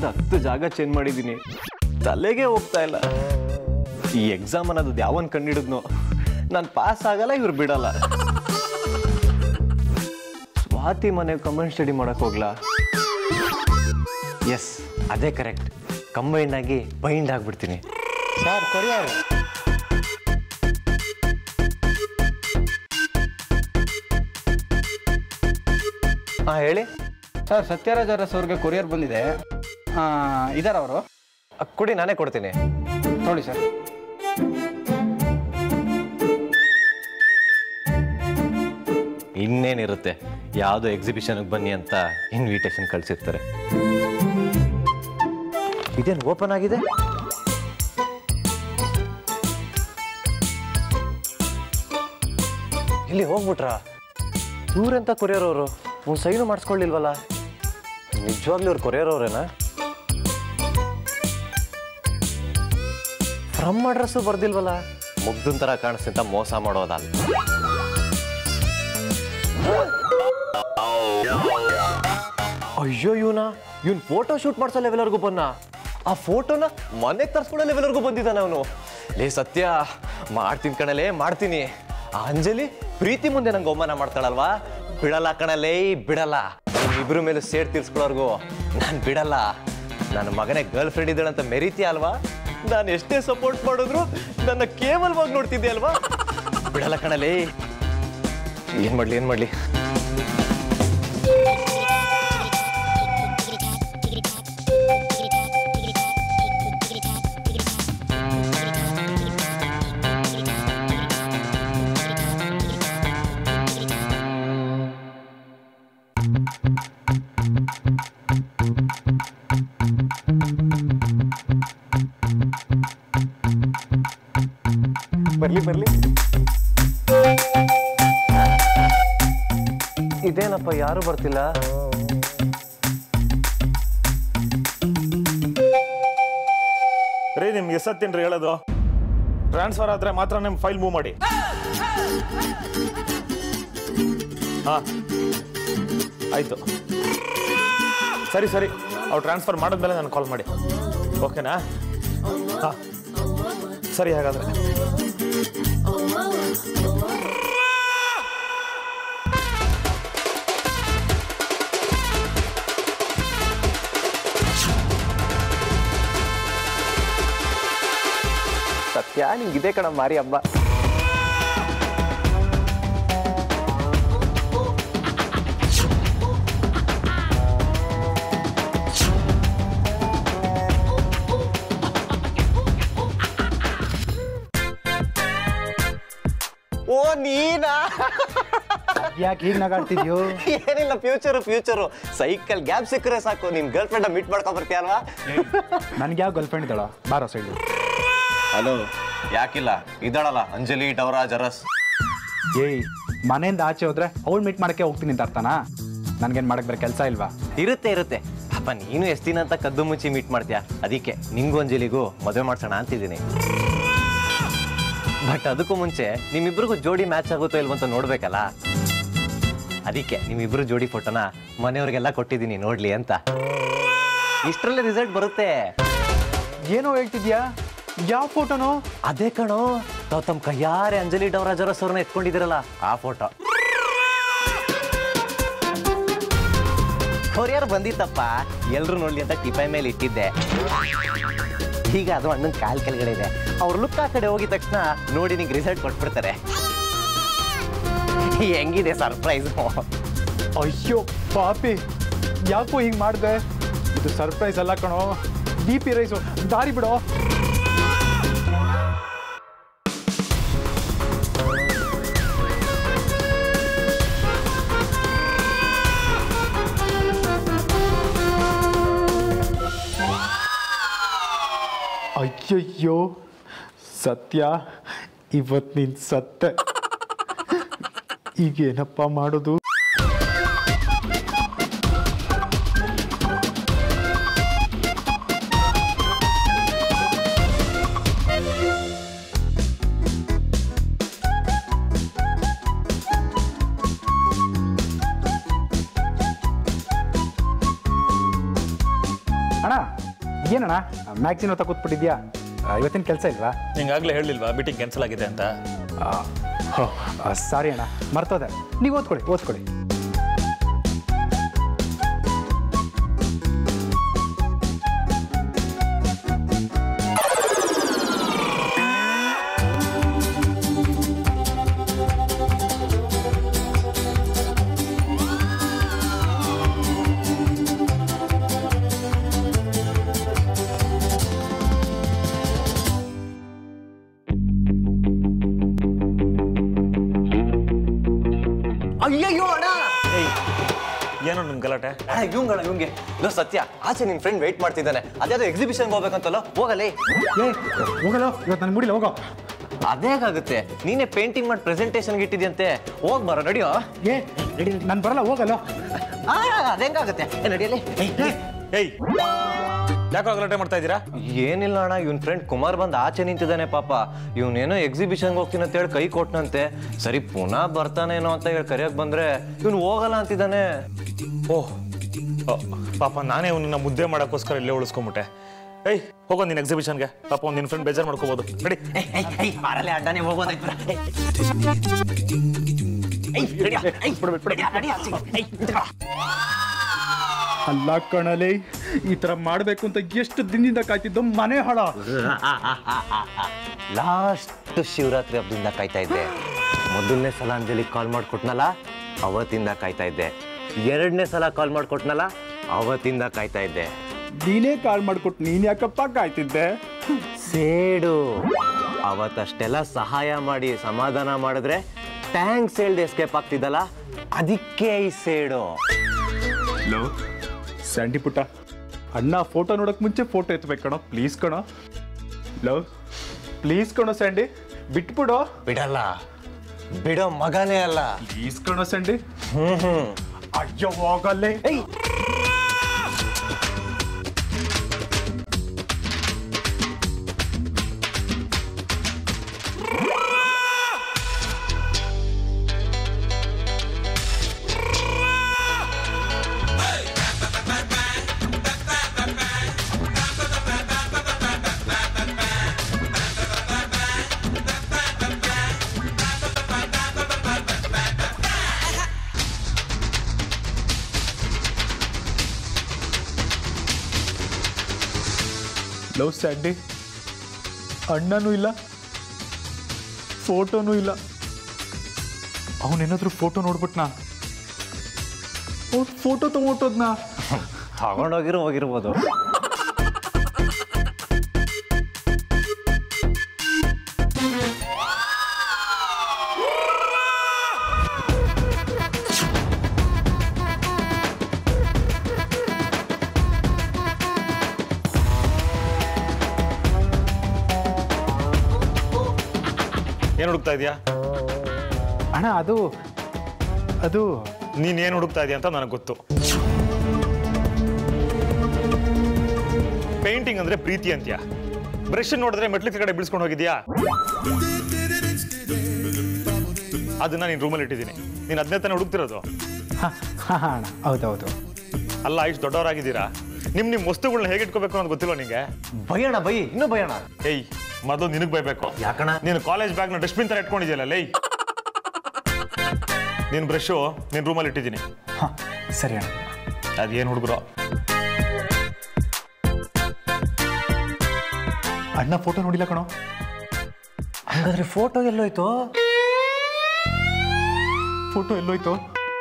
ಒಂದು ಹತ್ತು ಜಾಗ ಚೇಂಜ್ ಮಾಡಿದ್ದೀನಿ ತಲೆಗೆ ಹೋಗ್ತಾ ಇಲ್ಲ ಈ ಎಕ್ಸಾಮ್ ಅನ್ನೋದು ಯಾವನ್ ಕಂಡಿಡಿದ್ನೋ ನಾನು ಪಾಸ್ ಆಗಲ್ಲ ಇವ್ರು ಬಿಡಲ್ಲ ಸ್ವಾತಿ ಮನೆ ಕಮೆಂಟ್ ಸ್ಟಡಿ ಮಾಡಕ್ ಹೋಗ್ಲಾ ಎಸ್ ಅದೇ ಕರೆಕ್ಟ್ ಕಂಬೈಂಡ್ ಆಗಿ ಬೈಂಡ್ ಆಗ್ಬಿಡ್ತೀನಿ ಸರ್ ಕೊರಿಯರ್ ಹಾ ಹೇಳಿ ಸರ್ ಸತ್ಯರಾಜ್ ಅರಸ್ ಅವ್ರಿಗೆ ಕೊರಿಯರ್ ಬಂದಿದೆ ಇದಾರ ಅವರು ಅ, ಕೊಡಿ ನಾನೇ ಕೊಡ್ತೀನಿ ನೋಡಿ ಸರ್ ಇನ್ನೇನಿರುತ್ತೆ ಯಾವುದೋ ಎಕ್ಸಿಬಿಷನ್ಗೆ ಬನ್ನಿ ಅಂತ ಇನ್ವಿಟೇಷನ್ ಕಳಿಸಿರ್ತಾರೆ ಇದೇನು ಓಪನ್ ಆಗಿದೆ ಇಲ್ಲಿ ಹೋಗ್ಬಿಟ್ರ ಇವ್ರೆಂತ ಕೊರಿಯರವರು ಒಂದು ಸೈನು ಮಾಡಿಸ್ಕೊಳ್ಳಿಲ್ವಲ್ಲ ನಿಜವಾಗ್ಲೂ ಇವ್ರು ಕೊರಿಯರವ್ರೇನಾ ಫ್ರಮ್ ಅಡ್ರೆಸ್ಸು ಬರ್ದಿಲ್ವಲ್ಲ ಮುಗ್ದನ್ ಥರ ಕಾಣಿಸ್ತಿಂತ ಮೋಸ ಮಾಡೋದಲ್ಲ ಅಯ್ಯೋ ಇವನ ಇವನ್ ಫೋಟೋ ಶೂಟ್ ಮಾಡ್ಸೋ ಲೆವೆಲ್ವರೆಗೂ ಬನ್ನ ಆ ಫೋಟೋನ ಮನೆಗೆ ತರ್ಸ್ಕೊಳ್ಳೋ ಲೆವೆಲ್ವರೆಗೂ ಬಂದಿದ್ದಾನೆ ಅವನು ಲೇ ಸತ್ಯ ಮಾಡ್ತೀನಿ ಕಣಲೇ ಮಾಡ್ತೀನಿ ಆ ಅಂಜಲಿ ಪ್ರೀತಿ ಮುಂದೆ ನಂಗೆ ಅವಮಾನ ಮಾಡ್ತಾಳಲ್ವಾ ಬಿಡಲ್ಲ ಕಣಲೇ ಬಿಡಲ್ಲ ಇಬ್ರು ಮೇಲೆ ಸೇಡ್ ತೀರ್ಸ್ಕೊಳ್ಳೋರ್ಗು ನಾನು ಬಿಡಲ್ಲ ನನ್ನ ಮಗನೇ ಗರ್ಲ್ ಫ್ರೆಂಡ್ ಇದ್ದಾಳಂತ ಮೆರೀತಿ ಅಲ್ವಾ ನಾನು ಎಷ್ಟೇ ಸಪೋರ್ಟ್ ಮಾಡಿದ್ರು ನನ್ನ ಕೇವಲವಾಗಿ ನೋಡ್ತಿದ್ದೆ ಅಲ್ವಾ ಬಿಡಲ್ಲ ಕಣಲೇ ಏನ್ ಮಾಡ್ಲಿ ಏನ್ ಮಾಡ್ಲಿ ಬರ್ಲಿ ಬರ್ಲಿ ಇದೇನಪ್ಪ ಯಾರು ಬರ್ತಿಲ್ಲ ರೀ ನಿಮ್ಗೆ ಎಷ್ಟತ್ತೇನ್ರಿ ಹೇಳೋದು ಟ್ರಾನ್ಸ್ಫರ್ ಆದ್ರೆ ಮಾತ್ರ ನಿಮ್ಮ ಫೈಲ್ ಮೂವ್ ಮಾಡಿ ಹಾ ಆಯ್ತು ಸರಿ ಸರಿ ಅವ್ರು ಟ್ರಾನ್ಸ್ಫರ್ ಮಾಡಿದ್ಮೇಲೆ ನಾನು ಕಾಲ್ ಮಾಡಿ ಓಕೆನಾ ಹಾ ಸರಿ ಹಾಗಾದ್ರೆ ಸತ್ಯ ನಿಂಗಿದೆ ಕಣ ಮಾರಿ ಹಬ್ಬ ಓ ನೀನಾ ಯಾಕೆ ಈಗ ನಗಾಡ್ತಿದ್ಯೋ ಏನಿಲ್ಲ ಫ್ಯೂಚರು ಫ್ಯೂಚರು ಸೈಕಲ್ ಗ್ಯಾಪ್ ಸಿಕ್ಕರೆ ಸಾಕು ನಿನ್ ಗರ್ಲ್ ಫ್ರೆಂಡ್ ಮೀಟ್ ಮಾಡ್ಕೊಂಡ್ ಬರ್ತೀಯ ಅಲ್ವಾ ನನ್ಗೆ ಯಾವ ಗರ್ಲ್ ಫ್ರೆಂಡ್ ಇದ್ದಾಳ ಬಾರೋ ಸೈಡು ಹಲೋ ಯಾಕಿಲ್ಲ ಇದ್ದಾಳಲ್ಲ ಅಂಜಲಿ ಡವರಾಜ್ ಅರಸ್ ಏಯ್ ಮನೆಯಿಂದ ಆಚೆ ಹೋದ್ರೆ ಅವಳು ಮೀಟ್ ಮಾಡಕ್ಕೆ ಹೋಗ್ತೀನಿ ಅಂತ ಅರ್ಥನಾ ನನ್ಗೇನ್ ಮಾಡಕ್ ಬೇರೆ ಕೆಲಸ ಇಲ್ವಾ ಇರುತ್ತೆ ಇರುತ್ತೆ ಪಾಪ ನೀನು ಎಷ್ಟು ದಿನ ಅಂತ ಕದ್ದು ಮುಚ್ಚಿ ಮೀಟ್ ಮಾಡ್ತೀಯ ಅದಕ್ಕೆ ನಿಂಗೂ ಅಂಜಲಿಗೂ ಮದುವೆ ಮಾಡ್ಸೋಣ ಅಂತಿದ್ದೀನಿ ಬಟ್ ಅದಕ್ಕೂ ಮುಂಚೆ ನಿಮ್ಮಿಬ್ರಿಗೂ ಜೋಡಿ ಮ್ಯಾಚ್ ಆಗುತ್ತೋ ಇಲ್ವೋ ಅಂತ ನೋಡ್ಬೇಕಲ್ಲ ಅದಕ್ಕೆ ನಿಮ್ಮಿಬ್ರು ಜೋಡಿ ಫೋಟೋನ ಮನೆಯವ್ರಿಗೆಲ್ಲ ಕೊಟ್ಟಿದ್ದೀನಿ ನೋಡ್ಲಿ ಅಂತ ಇಷ್ಟರಲ್ಲೇ ರಿಸಲ್ಟ್ ಬರುತ್ತೆ ಏನೋ ಹೇಳ್ತಿದ್ಯಾ ಯಾವ ಫೋಟೋನೋ ಅದೇ ಕಣೋ ತಾವ್ ತಮ್ಮ ಕೈಯಾರೆ ಅಂಜಲಿ ಡವರಾಜ್ ಅರಸ್ ಅವ್ರನ್ನ ಎತ್ಕೊಂಡಿದ್ದೀರಲ್ಲ ಆ ಫೋಟೋ ಕೊರಿಯರ್ ಬಂದಿತ್ತಪ್ಪ ಎಲ್ರು ನೋಡ್ಲಿ ಅಂತ ಟಿಪಾಯ್ ಮೇಲೆ ಇಟ್ಟಿದ್ದೆ ಈಗ ಅದು ಅಣ್ಣನ ಕಾಲ್ ಕೆಳಗಡೆ ಇದೆ ಅವ್ರ ಲುಕ್ ಆ ಕಡೆ ಹೋಗಿದ ತಕ್ಷಣ ನೋಡಿ ನಿಂಗೆ ರಿಸಲ್ಟ್ ಕೊಟ್ಬಿಡ್ತಾರೆ ಹೆಂಗಿದೆ ಸರ್ಪ್ರೈಸ್ ಅಯ್ಯೋ ಪಾಪಿ ಯಾಕೋ ಹಿಂಗ್ ಮಾಡ್ದೆ ಇದು ಸರ್ಪ್ರೈಸ್ ಅಲ್ಲ ಕಣೋ ಡಿ ಪಿ ರೈಸು ದಾರಿ ಬಿಡೋ ಅಯ್ಯಯ್ಯೋ ಸತ್ಯ ಇವತ್ತು ನೀನು ಸತ್ತೆ ಈಗೇನಪ್ಪ ಮಾಡೋದು ಅಣ್ಣ ಏನಣ್ಣ ಮ್ಯಾಗ್ಝಿನ್ ಹೊತ್ತ ಕೂತ್ಬಿಟ್ಟಿದ್ಯಾ ಇವತ್ತಿನ ಕೆಲಸ ಇಲ್ವಾ ನಿಂಗಾಗಲೇ ಹೇಳಿಲ್ವಾ ಮೀಟಿಂಗ್ ಕ್ಯಾನ್ಸಲ್ ಆಗಿದೆ ಅಂತ ಸಾರಿ ಅಣ್ಣ ಮರ್ತೋದೆ ನೀವು ಓದ್ಕೊಳ್ಳಿ ಓದ್ಕೊಳ್ಳಿ ಅಯ್ಯಯ್ಯೋ ಅಣ್ಣ ಏಯ್ ಏನೋ ನಿಮ್ ಗಲಾಟೆ ಇವಂಗಣ ಇವಂಗೆ ಲೋ ಸತ್ಯ ಆಚೆ ನಿನ್ ಫ್ರೆಂಡ್ ವೆಯ್ಟ್ ಮಾಡ್ತಿದ್ದಾನೆ ಅದ್ಯಾವ್ದೋ ಎಕ್ಸಿಬಿಷನ್ಗೆ ಹೋಗ್ಬೇಕಂತಲ್ಲ ಹೋಗಲೇ ಏ ಹೋಗಲ್ಲ ಇವತ್ತು ನನ್ನ ಮುಡಿಲ್ಲ ಹೋಗೋ ಅದೇಗಾಗುತ್ತೆ ನೀನೇ ಪೇಂಟಿಂಗ್ ಮಾಡಿ ಪ್ರೆಸೆಂಟೇಷನ್ಗೆ ಇಟ್ಟಿದ್ಯಂತೆ ಹೋಗ್ ಬರೋ ನಡಿಯೋ ಏ ನಾನು ಬರಲ್ಲ ಹೋಗಲ್ಲ ಆ ಅದೇಂಗಾಗುತ್ತೆ ಏ, ನಡಿಯಲೇ ಏಯ್ ಯಾಕೋ ಗಲಾಟೆ ಮಾಡ್ತಾ ಇದ್ದೀರಾ ಏನಿಲ್ಲ ಅಣ್ಣ ಇವನ್ ಫ್ರೆಂಡ್ ಕುಮಾರ್ ಬಂದ್ ಆಚೆ ನಿಂತಿದ್ದಾನೆ ಪಾಪ ಇವನೇನೋ ಎಕ್ಸಿಬಿಷನ್ಗೆ ಹೋಗ್ತೀನಿ ಅಂತ ಹೇಳಿ ಕೈ ಕೊಟ್ನಂತೆ ಸರಿ ಪುನಃ ಬರ್ತಾನೇನೋ ಅಂತ ಹೇಳಿ ಕರೆಯಕ್ ಬಂದ್ರೆ ಇವನು ಹೋಗಲ್ಲ ಅಂತಿದ್ದಾನೆ ಓಹ್ ಓ, ಪಾಪ ನಾನೇ ಅವನನ್ನ ಮುದ್ದೆ ಮಾಡೋಕ್ಕೋಸ್ಕರ ಇಲ್ಲೇ ಉಳಿಸ್ಕೊಂಬಿಟ್ಟೆ ಏಯ್ ಹೋಗೋ ನಿನ್ನ ಎಕ್ಸಿಬಿಷನ್ಗೆ ಪಾಪ ಒಂದು ನಿನ್ನ ಫ್ರೆಂಡ್ ಬೇಜಾರು ಮಾಡ್ಕೋಬೋದು ನಡಿ ಮಾರಲ್ಲೇ ಅಡ್ಡಾನೆ ಹೋಗೋದಾಯ್ತು ಅಲ್ಲ ಕಣಲೆ ಈ ತರ ಮಾಡ್ಬೇಕು ಅಂತ ಎಷ್ಟು ದಿನದಿಂದ ಕಾಯ್ತಿದ್ದು ಮನೆ ಹಾಳ ಲಾಸ್ಟ್ ಶಿವರಾತ್ರಿ ಹಬ್ಬದಿಂದ ಕಾಯ್ತಾ ಇದ್ದೆ ಮೊದಲನೇ ಸಲ ಅಂಜಲಿ ಕಾಲ್ ಮಾಡ್ಕೊಟ್ನಲ್ಲ ಅವತ್ತಿಂದ ಕಾಯ್ತಾ ಇದ್ದೆ ಎರಡನೇ ಸಲ ಕಾಲ್ ಮಾಡ್ಕೊಟ್ನಲ್ಲ ಅವತ್ತಿಂದ ಕಾಯ್ತಾ ಇದ್ದೆ ನೀನೇ ಕಾಲ್ ಮಾಡ್ಕೊಟ್ಟು ನೀನ್ ಯಾಕಪ್ಪ ಕಾಯ್ತಿದ್ದೆ ಸೇಡು ಅವತ್ತಷ್ಟೆಲ್ಲ ಸಹಾಯ ಮಾಡಿ ಸಮಾಧಾನ ಮಾಡಿದ್ರೆ ಟ್ಯಾಂಕ್ಸ್ ಹೇಳ್ದೆ ಎಸ್ಕೇಪ್ ಆಗ್ತಿದ್ದಲ್ಲ ಅದಕ್ಕೆ ಈ ಸೇಡು ಲವ್ ಸ್ಯಾಂಡಿ ಪುಟ್ಟ ಅಣ್ಣ ಫೋಟೋ ನೋಡಕ್ ಮುಂಚೆ ಫೋಟೋ ಎತ್ಬೇಕು ಕಣೋ ಪ್ಲೀಸ್ ಕಣೋ ಲವ್ ಪ್ಲೀಸ್ ಕಣೋ ಸ್ಯಾಂಡಿ ಬಿಟ್ಬಿಡೋ ಬಿಡಲ್ಲ ಬಿಡೋ ಮಗನೇ ಅಲ್ಲ ಪ್ಲೀಸ್ ಕಣೋ ಸ್ಯಾಂಡಿ ಹ್ಮ್ ಹ್ಮ್ ಅಯ್ಯೋ ಹೋಗಲ್ಲೇ ಏಯ್ ಲವ್ ಸ್ಯಾಂಡಿ ಅಣ್ಣನೂ ಇಲ್ಲ ಫೋಟೋನೂ ಇಲ್ಲ ಅವನೇನಾದ್ರೂ ಫೋಟೋ ನೋಡ್ಬಿಟ್ನಾ ಫೋಟೋ ತಗೊಂಡೋದ್ನಾ ತಗೊಂಡೋಗಿರೋ ಹೋಗಿರ್ಬೋದು ಏನು ಹುಡುಕ್ತಾ ಇದೀಯಾ ಅಣ್ಣ ಅದು ಅದು ನೀನ್ ಏನು ಹುಡುಕ್ತಾ ಇದೀಯ ಅಂತ ನನಗೆ ಗೊತ್ತು ಪೇಂಟಿಂಗ್ ಅಂದ್ರೆ ಪ್ರೀತಿ ಅಂತ್ಯ ಬ್ರಷ್ ನೋಡಿದ್ರೆ ಮೆಟ್ಲಿನ ಕಡೆ ಬೀಳ್ಸ್ಕೊಂಡು ಹೋಗಿದ್ಯಾ ಅದನ್ನ ನೀನ್ ರೂಮಲ್ಲಿ ಇಟ್ಟಿದ್ದೀನಿ ನೀನ್ ಅದನ್ನೇ ತಾನೇ ಹುಡುಕ್ತಿರೋದು ಹಾಂ ಹಾಂ ಅಣ್ಣ ಹೌದೌದು ಅಲ್ಲ ಇಷ್ಟು ದೊಡ್ಡವರಾಗಿದ್ದೀರಾ ನಿಮ್ ನಿಮ್ ವಸ್ತುಗಳನ್ನ ಹೇಗೆ ಇಟ್ಕೋಬೇಕು ಅನ್ನೋದು ಗೊತ್ತಿಲ್ಲ ನಿಂಗೆ ಭಯಣ ಬೈ ಇನ್ನೂ ಭಯಣ ಏಯ್ ಮೊದಲು ನಿನಗ್ ಬೈಬೇಕು ಯಾಕಣ ನೀನು ಕಾಲೇಜ್ ಬ್ಯಾಗ್ನ ಡಸ್ಟ್ಬಿನ್ ತರ ಇಟ್ಕೊಂಡಿದ್ಯಲ್ಲ ಲೈ ನೀನ್ ಬ್ರಷು ನಿನ್ ರೂಮಲ್ಲಿ ಇಟ್ಟಿದ್ದೀನಿ ಹಾಂ ಸರಿ ಅಣ್ಣ ಅದೇನು ಹುಡುಗರು ಅಣ್ಣ ಫೋಟೋ ನೋಡಿಲ್ಲ ಕಣೋ ಹಂಗಾದ್ರೆ ಫೋಟೋ ಎಲ್ಲೋಯ್ತು ಫೋಟೋ ಎಲ್ಲೋಯ್ತು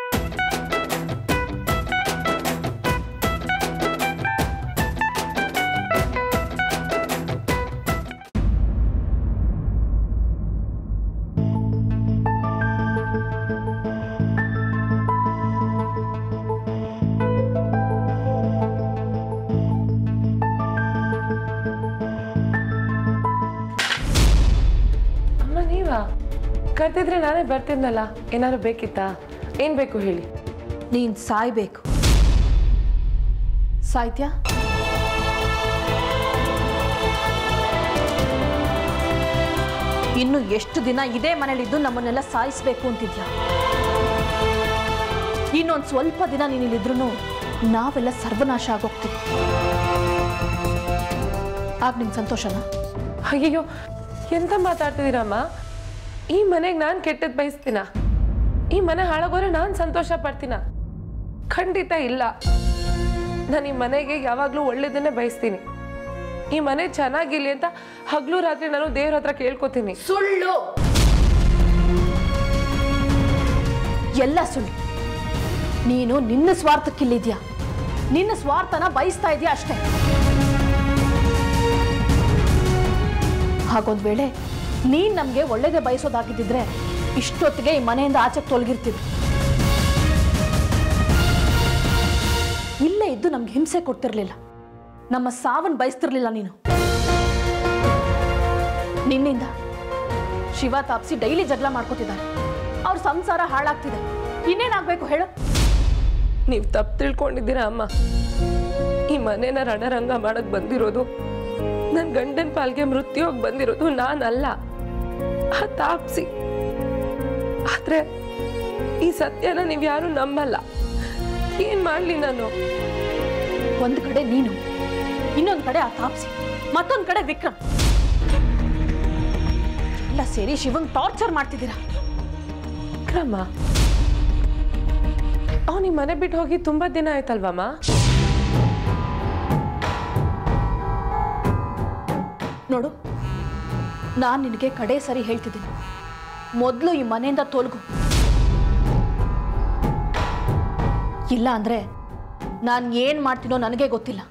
ಅಮ್ಮ ನೀವಾ ಕರ್ತಿದ್ರೆ ನಾನೇ ಬರ್ತಿದ್ನಲ್ಲ ಏನಾದ್ರು ಬೇಕಿತ್ತಾ ಏನ್ ಬೇಕು ಹೇಳಿ ನೀನ್ ಸಾಯ್ಬೇಕು ಸಾಯ್ತ್ಯಾ ಇನ್ನು ಎಷ್ಟು ದಿನ ಇದೇ ಮನೇಲಿದ್ದು ನಮ್ಮನ್ನೆಲ್ಲ ಸಾಯಿಸ್ಬೇಕು ಅಂತಿದ್ಯಾ ಇನ್ನೊಂದು ಸ್ವಲ್ಪ ದಿನ ನೀನಿಲ್ಲಿದ್ರು ನಾವೆಲ್ಲ ಸರ್ವನಾಶ ಆಗೋಗ್ತೀವಿ ಆಗ ನಿಂಗೆ ಸಂತೋಷನಾ ಅಯ್ಯೋ ಎಂತ ಮಾತಾಡ್ತಿದ್ದೀರಮ್ಮ ಈ ಮನೆಗೆ ನಾನು ಕೆಟ್ಟದ್ದು ಬಯಸ್ತೀನ ಈ ಮನೆ ಹಾಳಾಗೋದ್ರೆ ನಾನು ಸಂತೋಷ ಪಡ್ತೀನ ಖಂಡಿತ ಇಲ್ಲ ನಾನು ಈ ಮನೆಗೆ ಯಾವಾಗಲೂ ಒಳ್ಳೇದನ್ನೇ ಬಯಸ್ತೀನಿ ಈ ಮನೆ ಚೆನ್ನಾಗಿರ್ಲಿ ಅಂತ ಹಗಲು ರಾತ್ರಿ ನಾನು ದೇವ್ರ ಹತ್ರ ಕೇಳ್ಕೊತೀನಿ ಸುಳ್ಳು ಎಲ್ಲ ಸುಳ್ಳು ನೀನು ನಿನ್ನ ಸ್ವಾರ್ಥಕ್ಕಿಲ್ಲಿದ್ಯಾ ನಿನ್ನ ಸ್ವಾರ್ಥನ ಬಯಸ್ತಾ ಇದೆಯಾ ಅಷ್ಟೇ ಹಾಗೊಂದ್ ವೇಳೆ ನೀನ್ ನಮ್ಗೆ ಒಳ್ಳೇದೇ ಬಯಸೋದಾಗಿದ್ದಿದ್ರೆ ಇಷ್ಟೊತ್ತಿಗೆ ಈ ಮನೆಯಿಂದ ಆಚೆಗೆ ತೊಲಗಿರ್ತಿದ್ವಿ ಇಲ್ಲೇ ಇದ್ದು ನಮ್ಗೆ ಹಿಂಸೆ ಕೊಡ್ತಿರ್ಲಿಲ್ಲ ನಮ್ಮ ಸಾವನ್ ಬಯಸ್ತಿರ್ಲಿಲ್ಲ ನೀನು ನಿನ್ನಿಂದ ಶಿವ ತಾಪ್ಸಿ ಡೈಲಿ ಜಗಳ ಮಾಡ್ಕೋತಿದ್ದಾರೆ ಅವ್ರ ಸಂಸಾರ ಹಾಳಾಗ್ತಿದೆ ಇನ್ನೇನಾಗ್ಬೇಕು ಹೇಳು ನೀವು ತಪ್ಪು ತಿಳ್ಕೊಂಡಿದ್ದೀರಾ ಅಮ್ಮ ಈ ಮನೇನ ರಣರಂಗ ಮಾಡಕ್ ಬಂದಿರೋದು ನನ್ನ ಗಂಡನ ಪಾಲ್ಗೆ ಮೃತ್ಯೋಗ್ ಬಂದಿರೋದು ನಾನಲ್ಲ ಆ ತಾಪ್ಸಿ ಆದ್ರೆ ಈ ಸತ್ಯನ ನೀವು ಯಾರು ನಂಬಲ್ಲ ಏನ್ ಮಾಡ್ಲಿ ನಾನು ಒಂದ್ ಕಡೆ ನೀನು ಇನ್ನೊಂದ್ ಕಡೆ ಆ ತಾಪ್ಸಿ ಮತ್ತೊಂದ್ ಕಡೆ ವಿಕ್ರಮ್ ಎಲ್ಲ ಸೇರಿ ಶಿವಂಗ್ ಟಾರ್ಚರ್ ಮಾಡ್ತಿದ್ದೀರಾ ವಿಕ್ರಮ ಅವ್ನು ಈ ಮನೆ ಬಿಟ್ಟು ಹೋಗಿ ತುಂಬಾ ದಿನ ಆಯ್ತಲ್ವಮ್ಮ ನೋಡು ನಾನ್ ನಿನಗೆ ಕಡೆ ಸರಿ ಹೇಳ್ತಿದ್ದೀನಿ ಮೊದಲು ಈ ಮನೆಯಿಂದ ತೊಲಗು ಇಲ್ಲ ಅಂದ್ರೆ ನಾನು ಏನ್ ಮಾಡ್ತೀನೋ ನನಗೆ ಗೊತ್ತಿಲ್ಲ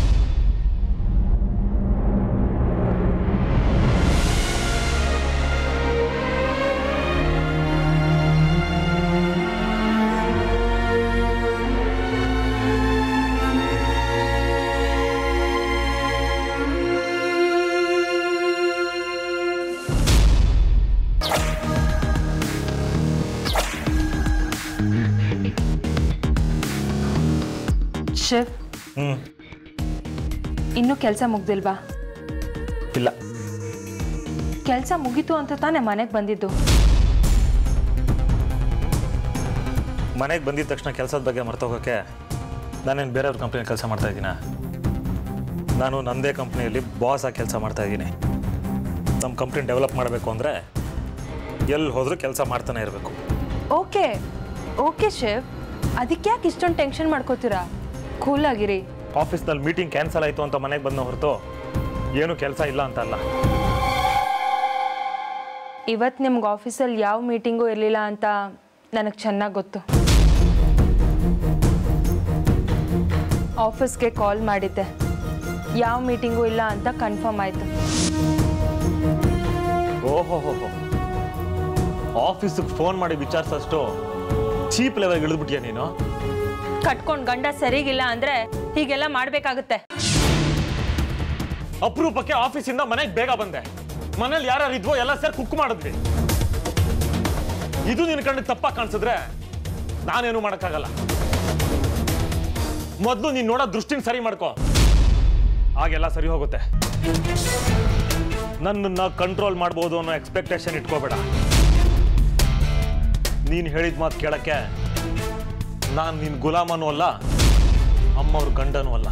ಶಿವ್ ಹ್ಞೂ ಇನ್ನೂ ಕೆಲಸ ಮುಗ್ದಿಲ್ವಾ ಇಲ್ಲ ಕೆಲಸ ಮುಗೀತು ಅಂತ ತಾನೇ ಮನೆಗೆ ಬಂದಿದ್ದು ಮನೆಗೆ ಬಂದಿದ ತಕ್ಷಣ ಕೆಲಸದ ಬಗ್ಗೆ ಮರ್ತೋಗೋಕ್ಕೆ ನಾನೇನು ಬೇರೆಯವ್ರ ಕಂಪ್ನಿಯಲ್ಲಿ ಕೆಲಸ ಮಾಡ್ತಾ ಇದ್ದೀನ ನಾನು ನನ್ನದೇ ಕಂಪ್ನಿಯಲ್ಲಿ ಬಾಸ್ ಆಗಿ ಕೆಲಸ ಮಾಡ್ತಾ ಇದ್ದೀನಿ ನಮ್ಮ ಕಂಪ್ನಿ ಡೆವಲಪ್ ಮಾಡಬೇಕು ಅಂದರೆ ಎಲ್ಲಿ ಹೋದರೂ ಕೆಲಸ ಮಾಡ್ತಾನೆ ಇರಬೇಕು ಓಕೆ ಓಕೆ ಶಿವ್ ಅದಕ್ಕೆ ಯಾಕೆ ಇಷ್ಟೊಂದು ಟೆನ್ಷನ್ ಮಾಡ್ಕೋತೀರಾ ಕೂಲ್ ಆಗಿರಿ ಆಫೀಸ್ನಲ್ಲಿ ಮೀಟಿಂಗ್ ಕ್ಯಾನ್ಸಲ್ ಆಯಿತು ಅಂತ ಮನೆಗೆ ಬಂದ ಹೊರತು ಏನು ಕೆಲಸ ಇಲ್ಲ ಅಂತ ಅಲ್ಲ ಇವತ್ತು ನಿಮ್ಗೆ ಆಫೀಸಲ್ಲಿ ಯಾವ ಮೀಟಿಂಗೂ ಇರಲಿಲ್ಲ ಅಂತ ನನಗೆ ಚೆನ್ನಾಗಿ ಗೊತ್ತು ಆಫೀಸ್ಗೆ ಕಾಲ್ ಮಾಡಿದ್ದೆ ಯಾವ ಮೀಟಿಂಗೂ ಇಲ್ಲ ಅಂತ ಕನ್ಫರ್ಮ್ ಆಯಿತು ಓಹೋ ಹೋ ಹೋ ಆಫೀಸಿಗೆ ಫೋನ್ ಮಾಡಿ ವಿಚಾರಿಸೋಷ್ಟು ಚೀಪ್ ಲೆವೆಲ್ಗೆ ಇಳಿದ್ಬಿಟ್ಯಾ ನೀನು ಕಟ್ಕೊಂಡು ಗಂಡ ಸರಿಗಿಲ್ಲ ಅಂದರೆ ಹೀಗೆಲ್ಲ ಮಾಡಬೇಕಾಗುತ್ತೆ ಅಪರೂಪಕ್ಕೆ ಆಫೀಸಿಂದ ಮನೆಗೆ ಬೇಗ ಬಂದೆ ಮನೇಲಿ ಯಾರ್ಯಾರು ಇದ್ವೋ ಎಲ್ಲ ಸೇರಿ ಕುಕ್ ಮಾಡಿದ್ವಿ ಇದು ನಿನ್ ಕಣ್ಣಿಗೆ ತಪ್ಪಾಗಿ ಕಾಣಿಸಿದ್ರೆ ನಾನೇನು ಮಾಡೋಕ್ಕಾಗಲ್ಲ ಮೊದಲು ನೀನು ನೋಡೋ ದೃಷ್ಟಿನ ಸರಿ ಮಾಡ್ಕೋ ಆಗೆಲ್ಲ ಸರಿ ಹೋಗುತ್ತೆ ನನ್ನನ್ನ ಕಂಟ್ರೋಲ್ ಮಾಡ್ಬೋದು ಅನ್ನೋ ಎಕ್ಸ್ಪೆಕ್ಟೇಷನ್ ಇಟ್ಕೋಬೇಡ ನೀನು ಹೇಳಿದ ಮಾತು ಕೇಳಕ್ಕೆ ನಾನು ನಿನ್ನ ಗುಲಾಮನೂ ಅಲ್ಲ ಅಮ್ಮವ್ರ ಗಂಡನೂ ಅಲ್ಲ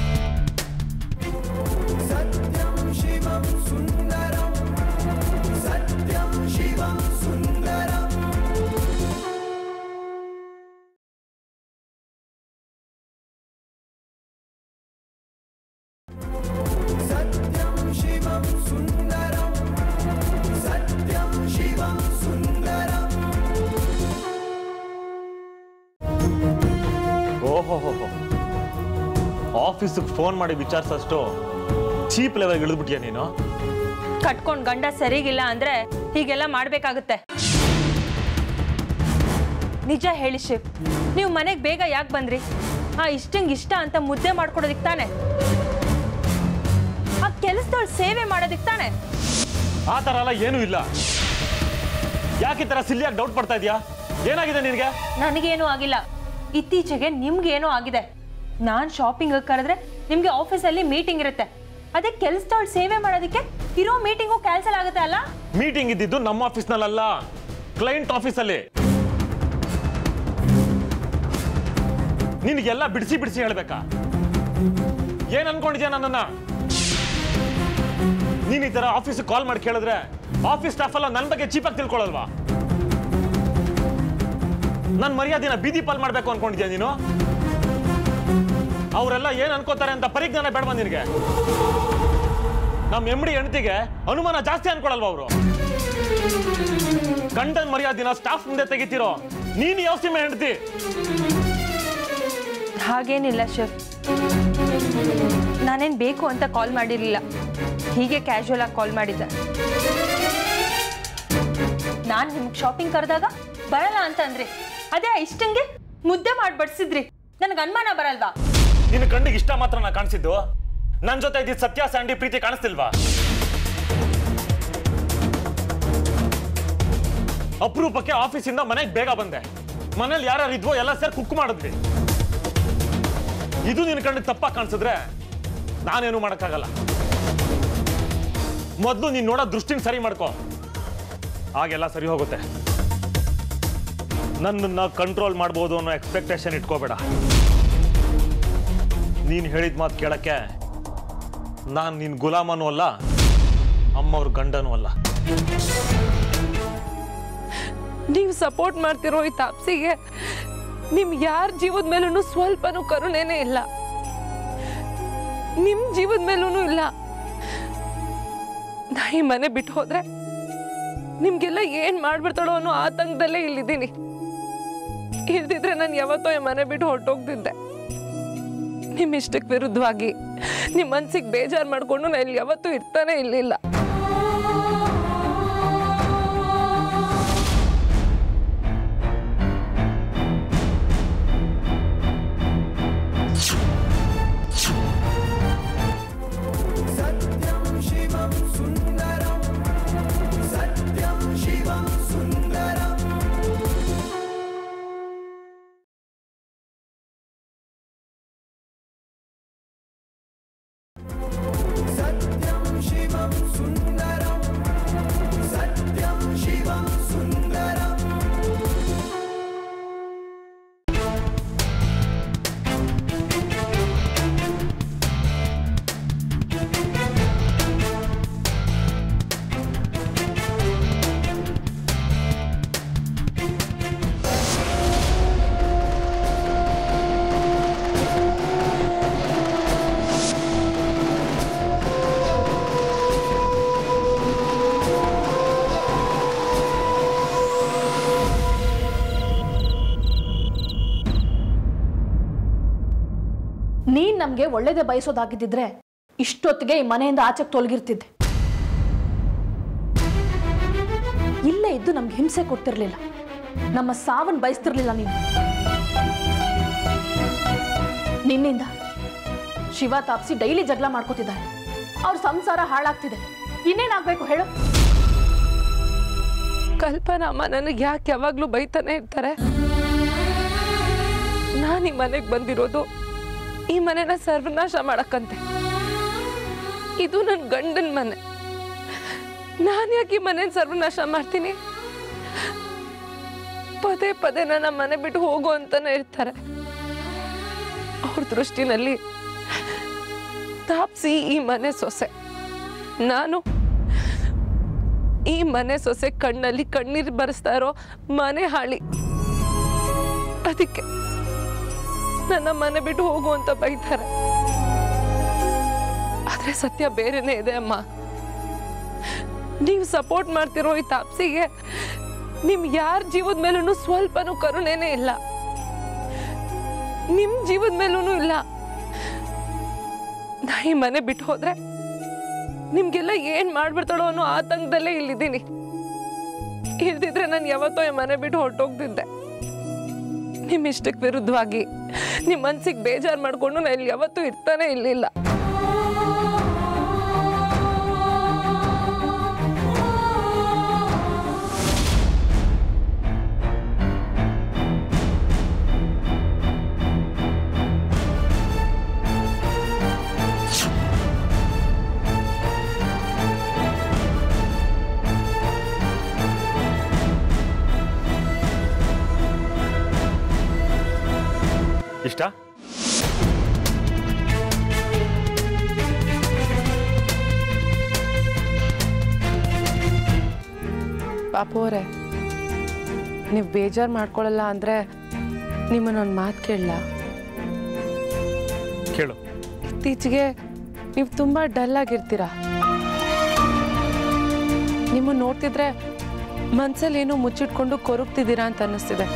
ಓಹೋ ಹೋ ಹೋ ಆಫೀಸಿಗೆ ಫೋನ್ ಮಾಡಿ ವಿಚಾರಿಸೋಷ್ಟು ಚೀಪ್ ಲೆವೆಲ್ಗೆ ಇಳಿದ್ಬಿಟ್ಯಾ ನೀನು ಕಟ್ಕೊಂಡು ಗಂಡ ಸರಿಗಿಲ್ಲ ಅಂದರೆ ಹೀಗೆಲ್ಲ ಮಾಡಬೇಕಾಗುತ್ತೆ ನಿಜ ಹೇಳಿ ಶಿವ್ ನೀವು ಮನೆಗೆ ಬೇಗ ಯಾಕೆ ಬಂದ್ರಿ ಆ ಇಷ್ಟಂಗೆ ಇಷ್ಟ ಅಂತ ಮುದ್ದೆ ಮಾಡ್ಕೊಡೋದಿಕ್ ತಾನೆ ಆ ಕೆಲಸದೊಳಗೆ ಸೇವೆ ಮಾಡೋದಿಕ್ ತಾನೆ ಆ ಥರ ಎಲ್ಲ ಏನೂ ಇಲ್ಲ ಯಾಕೆ ಈ ಥರ ಸಿಲ್ಲಿಯಾಗಿ ಡೌಟ್ ಪಡ್ತಾ ಇದೆಯಾ ಏನಾಗಿದೆ ನಿನಗೆ ನನಗೇನೂ ಆಗಿಲ್ಲ ಇತ್ತೀಚೆಗೆ ನಿಮ್ಗೇನೋ ಆಗಿದೆ ನಾನು ಶಾಪಿಂಗ್ ಕರೆದ್ರೆ ನಿಮಗೆ ಆಫೀಸಲ್ಲಿ ಮೀಟಿಂಗ್ ಇರುತ್ತೆ ಅದೇ ಕೆಲಸದೊಳಗೆ ಸೇವೆ ಮಾಡೋದಕ್ಕೆ ಇರೋ ಮೀಟಿಂಗು ಕ್ಯಾನ್ಸಲ್ ಆಗುತ್ತೆ ಅಲ್ಲ ಮೀಟಿಂಗ್ ಇದ್ದಿದ್ದು ನಮ್ಮ ಆಫೀಸ್ನಲ್ಲ ಕ್ಲೈಂಟ್ ಆಫೀಸಲ್ಲಿ ನಿನಗೆಲ್ಲ ಬಿಡಿಸಿ ಬಿಡಿಸಿ ಹೇಳ್ಬೇಕಾ ಏನ್ ಅನ್ಕೊಂಡಿದ್ಯಾ ನನ್ನನ್ನ ನೀನ್ ಈ ತರ ಆಫೀಸಿಗೆ ಕಾಲ್ ಮಾಡಿ ಕೇಳಿದ್ರೆ ಆಫೀಸ್ ಸ್ಟಾಫ್ ಎಲ್ಲ ನನ್ನ ಬಗ್ಗೆ ಚೀಪಾಗಿ ತಿಳ್ಕೊಳಲ್ವಾ ನನ್ನ ಮರ್ಯಾದಿನ ಬೀದಿ ಪಾಲ್ ಮಾಡ್ಬೇಕು ಅನ್ಕೊಂಡಿದ್ಯಾ ನೀನು ಅವರೆಲ್ಲ ಏನ್ ಅನ್ಕೋತಾರೆ ಅಂತ ಪರಿಜ್ಞಾನ ಬೇಡವಾ ನಿನಗೆ ನಮ್ಮ ಎಮ್ಡಿ ಹೆಂಡತಿಗೆ ಅನುಮಾನ ಜಾಸ್ತಿ ಅನ್ಕೊಳಲ್ವಾ ಅವರು ಗಂಡನ್ ಮರ್ಯಾದಿನ ಸ್ಟಾಫ್ ಮುಂದೆ ತೆಗಿತಿರೋ ನೀನ್ ಯಾವ ಸೀಮೆ ಹೆಂಡತಿ ಹಾಗೇನಿಲ್ಲ ಶೆಫ್ ನಾನೇನು ಬೇಕು ಅಂತ ಕಾಲ್ ಮಾಡಿರಲಿಲ್ಲ ಹೀಗೆ ಕ್ಯಾಶುವಲ್ ಆಗಿ ಕಾಲ್ ಮಾಡಿದ್ದೆ ನಾನು ನಿಮ್ಗೆ ಶಾಪಿಂಗ್ ಕರೆದಾಗ ಬರಲ್ಲ ಅಂತ ಅಂದ್ರಿ ಅದೇ ಇಷ್ಟಂಗೆ ಮುದ್ದೆ ಮಾಡಿ ಬಡಿಸಿದ್ರಿ ನನಗೆ ಅನುಮಾನ ಬರಲ್ವಾ ನಿನ್ನ ಕಣ್ಣಿಗೆ ಇಷ್ಟ ಮಾತ್ರ ನಾ ಕಾಣಿಸಿದ್ದು ನನ್ನ ಜೊತೆ ಇದ್ದಿದ್ದು ಸತ್ಯ ಸ್ಯಾಂಡಿ ಪ್ರೀತಿ ಕಾಣಿಸ್ತಿಲ್ವಾ ಅಪರೂಪಕ್ಕೆ ಆಫೀಸಿಂದ ಮನೆಗೆ ಬೇಗ ಬಂದೆ ಮನೇಲಿ ಯಾರ್ಯಾರು ಇದ್ವೋ ಎಲ್ಲ ಸೇರಿ ಕುಕ್ ಮಾಡಿದ್ವಿ ಇದು ನಿನ್ನ ಕಣ್ಣಿಗೆ ತಪ್ಪಾಗಿ ಕಾಣಿಸಿದ್ರೆ ನಾನೇನು ಮಾಡೋಕ್ಕಾಗಲ್ಲ ಮೊದಲು ನೀನು ನೋಡೋ ದೃಷ್ಟಿನ ಸರಿ ಮಾಡ್ಕೋ ಆಗೆಲ್ಲ ಸರಿ ಹೋಗುತ್ತೆ ನನ್ನನ್ನ ಕಂಟ್ರೋಲ್ ಮಾಡ್ಬೋದು ಅನ್ನೋ ಎಕ್ಸ್ಪೆಕ್ಟೇಷನ್ ಇಟ್ಕೋಬೇಡ ನೀನು ಹೇಳಿದ ಮಾತು ಕೇಳಕ್ಕೆ ನಾನು ನಿನ್ನ ಗುಲಾಮನೂ ಅಲ್ಲ ಅಮ್ಮವ್ರ ಗಂಡನೂ ಅಲ್ಲ ನೀವು ಸಪೋರ್ಟ್ ಮಾಡ್ತಿರೋ ಈ ತಾಪ್ಸಿಗೆ ನಿಮ್ ಯಾರ ಜೀವದ ಮೇಲೂ ಸ್ವಲ್ಪನೂ ಕರುಣೆನೇ ಇಲ್ಲ ನಿಮ್ ಜೀವದ ಮೇಲೂ ಇಲ್ಲ ನಾ ಈ ಮನೆ ಬಿಟ್ಟು ಹೋದ್ರೆ ನಿಮ್ಗೆಲ್ಲ ಏನ್ ಮಾಡ್ಬಿಡ್ತಾಳೋ ಅನ್ನೋ ಆತಂಕದಲ್ಲೇ ಇಲ್ಲಿದ್ದೀನಿ ಇಲ್ದಿದ್ರೆ ನಾನು ಯಾವತ್ತೋ ಈ ಮನೆ ಬಿಟ್ಟು ಹೊರಟೋಗ್ತಿದ್ದೆ ನಿಮ್ ಇಷ್ಟಕ್ಕೆ ವಿರುದ್ಧವಾಗಿ ನಿಮ್ ಮನ್ಸಿಗೆ ಬೇಜಾರು ಮಾಡ್ಕೊಂಡು ನಾನು ಇಲ್ಲಿ ಯಾವತ್ತೂ ಇರ್ತಾನೆ ಇರ್ಲಿಲ್ಲ ನೀನ್ ನಮ್ಗೆ ಒಳ್ಳೇದೇ ಬಯಸೋದಾಗಿದ್ದಿದ್ರೆ ಇಷ್ಟೊತ್ತಿಗೆ ಈ ಮನೆಯಿಂದ ಆಚೆಗೆ ತೊಲಗಿರ್ತಿದ್ದೆ ಇಲ್ಲೇ ಇದ್ದು ನಮ್ಗೆ ಹಿಂಸೆ ಕೊಡ್ತಿರ್ಲಿಲ್ಲ ನಮ್ಮ ಸಾವನ್ ಬಯಸ್ತಿರ್ಲಿಲ್ಲ ನೀನು ನಿನ್ನಿಂದ ಶಿವ ತಾಪ್ಸಿ ಡೈಲಿ ಜಗಳ ಮಾಡ್ಕೋತಿದ್ದಾರೆ ಅವ್ರ ಸಂಸಾರ ಹಾಳಾಗ್ತಿದೆ ಇನ್ನೇನಾಗ್ಬೇಕು ಹೇಳು ಕಲ್ಪನಾ ಅಮ್ಮ ನನಗೆ ಯಾಕೆ ಯಾವಾಗಲೂ ಬೈತಾನೆ ಇರ್ತಾರೆ ನಾನು ಈ ಮನೆಗೆ ಬಂದಿರೋದು ಈ ಮನೆನ ಸರ್ವನಾಶ ಮಾಡಕ್ಕಂತೆ ಇದು ನನ್ನ ಗಂಡನ ಮನೆ ನಾನು ಯಾಕೆ ಈ ಮನೇನ ಸರ್ವನಾಶ ಮಾಡ್ತೀನಿ ಪದೇ ಪದೇ ನನ್ನ ಮನೆ ಬಿಟ್ಟು ಹೋಗು ಅಂತಾನೆ ಇರ್ತಾರೆ ಅವ್ರ ದೃಷ್ಟಿನಲ್ಲಿ ತಾಪ್ಸಿ ಈ ಮನೆ ಸೊಸೆ ನಾನು ಈ ಮನೆ ಸೊಸೆ ಕಣ್ಣಲ್ಲಿ ಕಣ್ಣೀರು ಬರೆಸ್ತಾ ಇರೋ ಮನೆ ಹಾಳಿ ಅದಕ್ಕೆ ನನ್ನ ಮನೆ ಬಿಟ್ಟು ಹೋಗು ಅಂತ ಬೈತಾರೆ ಆದ್ರೆ ಸತ್ಯ ಬೇರೆನೇ ಇದೆ ಅಮ್ಮ ನೀವು ಸಪೋರ್ಟ್ ಮಾಡ್ತಿರೋ ಈ ತಾಪ್ಸಿಗೆ ನಿಮ್ ಯಾರ ಜೀವದ ಮೇಲೂ ಸ್ವಲ್ಪನೂ ಕರುಣೆನೇ ಇಲ್ಲ ನಿಮ್ ಜೀವದ ಮೇಲೂ ಇಲ್ಲ ನಾ ಈ ಮನೆ ಬಿಟ್ಟು ಹೋದ್ರೆ ನಿಮ್ಗೆಲ್ಲ ಏನ್ ಮಾಡ್ಬಿಡ್ತಾಳೋ ಅನ್ನೋ ಆತಂಕದಲ್ಲೇ ಇಲ್ಲಿದ್ದೀನಿ ಇಲ್ದಿದ್ರೆ ನಾನು ಯಾವತ್ತೋ ಈ ಮನೆ ಬಿಟ್ಟು ಹೊರಟೋಗ್ತಿದ್ದೆ ನಿಮ್ ಇಷ್ಟಕ್ಕೆ ವಿರುದ್ಧವಾಗಿ ನಿಮ್ ಮನ್ಸಿಗೆ ಬೇಜಾರು ಮಾಡ್ಕೊಂಡು ನಾನು ಇಲ್ಲಿ ಯಾವತ್ತೂ ಇರ್ತಾನೆ ಇರ್ಲಿಲ್ಲ ಇಷ್ಟ ಪಾಪು ಅವರೇ ನೀವು ಬೇಜಾರು ಮಾಡ್ಕೊಳ್ಳಲ್ಲ ಅಂದರೆ ನಿಮ್ಮನ್ನೊಂದು ಮಾತು ಕೇಳಲ್ಲ ಕೇಳು ಇತ್ತೀಚೆಗೆ ನೀವು ತುಂಬ ಡಲ್ ಆಗಿರ್ತೀರ ನಿಮ್ಮನ್ನು ನೋಡ್ತಿದ್ರೆ ಮನ್ಸಲ್ಲಿ ಏನೋ ಮುಚ್ಚಿಟ್ಕೊಂಡು ಕೊರಗ್ತಿದ್ದೀರಾ ಅಂತ ಅನ್ನಿಸ್ತಿದೆ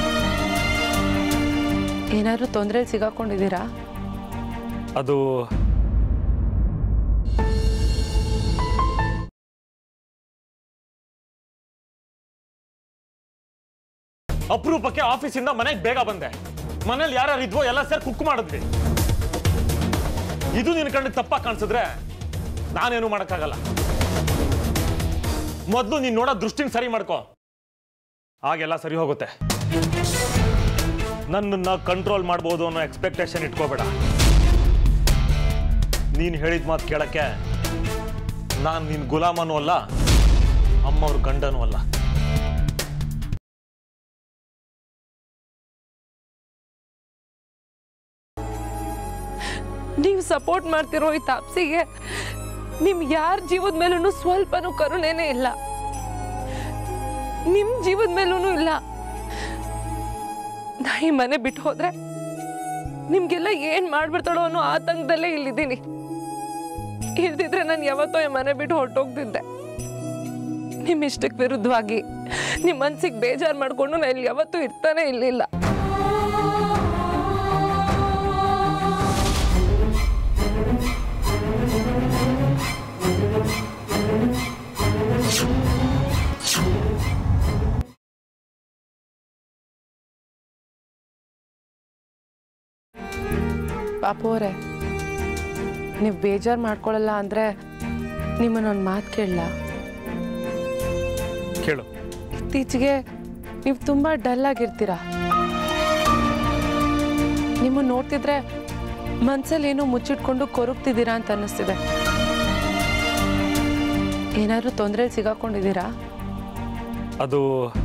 ಏನಾದರೂ ತೊಂದರೆಲಿ ಸಿಗಾಕೊಂಡಿದ್ದೀರಾ ಅದು ಅಪರೂಪಕ್ಕೆ ಆಫೀಸಿಂದ ಮನೆಗೆ ಬೇಗ ಬಂದೆ ಮನೇಲಿ ಯಾರ್ಯಾರು ಇದ್ವೋ ಎಲ್ಲ ಸೇರಿ ಕುಕ್ ಮಾಡಿದ್ವಿ ಇದು ನಿನ್ ಕಣ್ಣಿಗೆ ತಪ್ಪಾಗಿ ಕಾಣಿಸಿದ್ರೆ ನಾನೇನು ಮಾಡೋಕ್ಕಾಗಲ್ಲ ಮೊದಲು ನೀನು ನೋಡೋ ದೃಷ್ಟಿನ ಸರಿ ಮಾಡ್ಕೋ ಆಗೆಲ್ಲ ಸರಿ ಹೋಗುತ್ತೆ ನನ್ನನ್ನ ಕಂಟ್ರೋಲ್ ಮಾಡ್ಬೋದು ಅನ್ನೋ ಎಕ್ಸ್ಪೆಕ್ಟೇಷನ್ ಇಟ್ಕೋಬೇಡ ನೀನು ಹೇಳಿದ ಮಾತು ಕೇಳಕ್ಕೆ ನಾನು ನಿನ್ನ ಗುಲಾಮನೂ ಅಲ್ಲ ಅಮ್ಮವ್ರ ಗಂಡನೂ ಅಲ್ಲ ನೀವು ಸಪೋರ್ಟ್ ಮಾಡ್ತಿರೋ ಈ ತಾಪ್ಸಿಗೆ ನಿಮ್ ಯಾರ ಜೀವದ ಮೇಲೂ ಸ್ವಲ್ಪನೂ ಕರುಣೆನೇ ಇಲ್ಲ ನಿಮ್ ಜೀವದ ಮೇಲೂ ಇಲ್ಲ ನಾ ಈ ಮನೆ ಬಿಟ್ಟು ಹೋದ್ರೆ ನಿಮ್ಗೆಲ್ಲ ಏನ್ ಮಾಡ್ಬಿಡ್ತಾಳೋ ಅನ್ನೋ ಆತಂಕದಲ್ಲೇ ಇಲ್ಲಿದ್ದೀನಿ ಇಲ್ದಿದ್ರೆ ನಾನು ಯಾವತ್ತೋ ಈ ಮನೆ ಬಿಟ್ಟು ಹೊರಟೋಗ್ತಿದ್ದೆ ನಿಮ್ ಇಷ್ಟಕ್ಕೆ ವಿರುದ್ಧವಾಗಿ ನಿಮ್ ಮನ್ಸಿಗೆ ಬೇಜಾರು ಮಾಡ್ಕೊಂಡು ನಾನು ಇಲ್ಲಿ ಯಾವತ್ತೂ ಇರ್ತಾನೆ ಇರ್ಲಿಲ್ಲ ಪಾಪು ಅವರೇ ನೀವು ಬೇಜಾರು ಮಾಡ್ಕೊಳ್ಳಲ್ಲ ಅಂದರೆ ನಿಮ್ಮನ್ನೊಂದು ಮಾತು ಕೇಳಲ್ಲ ಕೇಳು ಇತ್ತೀಚೆಗೆ ನೀವು ತುಂಬ ಡಲ್ ಆಗಿರ್ತೀರ ನಿಮ್ಮನ್ನು ನೋಡ್ತಿದ್ರೆ ಮನ್ಸಲ್ಲಿ ಏನೋ ಮುಚ್ಚಿಟ್ಕೊಂಡು ಕೊರಗ್ತಿದ್ದೀರಾ ಅಂತ ಅನ್ನಿಸ್ತಿದೆ ಏನಾದರೂ ತೊಂದರೆಲಿ ಸಿಗಾಕೊಂಡಿದ್ದೀರಾ ಅದು